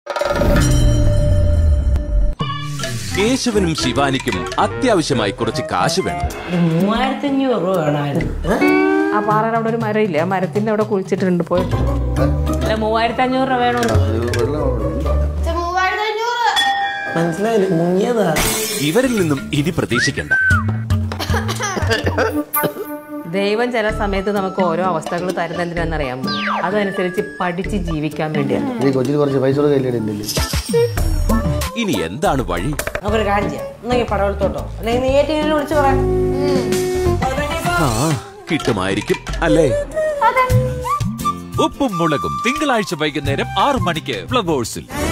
കേശവനും ശിവാനിക്കും അത്യാവശ്യമായി കുറച്ച് കാശ് വേണം ഒരു മൂവായിരത്തി അഞ്ഞൂറ് രൂപ വേണമായിരുന്നു ഏ? ആ പാറയുടെ അവിടെ ഒരു മരം ഇല്ലേ ആ മരത്തിന്റെ അവിടെ കുഴിച്ചിട്ടുണ്ട് പോയിട്ട് അല്ല മൂവായിരത്തി അഞ്ഞൂറ് രൂപ വേണോ മനസ്സിലായില്ല മുങ്ങിയതാ ഇവരിൽ നിന്നും ഇനി പ്രതീക്ഷിക്കണ്ട ദൈവം ചില സമയത്ത് നമുക്ക് ഓരോ അവസ്ഥകൾ തരുന്ന എന്തിനാണെന്നറിയാമോ അതനുസരിച്ച് പഠിച്ച് ജീവിക്കാൻ വേണ്ടിയാണ് ഈ കൊച്ചിന് കുറച്ച് പൈസ കൊടുക്കാൻ ഇല്ലേ ഇനി എന്താണ് വഴി നമുക്കൊരു കാര്യം ചെയ്യാം എന്നെങ്കിൽ പടവലത്തോട്ടോ അല്ലെങ്കിൽ നീ എ ടി വിയിൽ വിളിച്ചു പറയാം ആ കിട്ടുമായിരിക്കും അല്ലേ ഉപ്പും മുളകും തിങ്കളാഴ്ച വൈകുന്നേരം ആറ് മണിക്ക് ഫ്ലവേഴ്സിൽ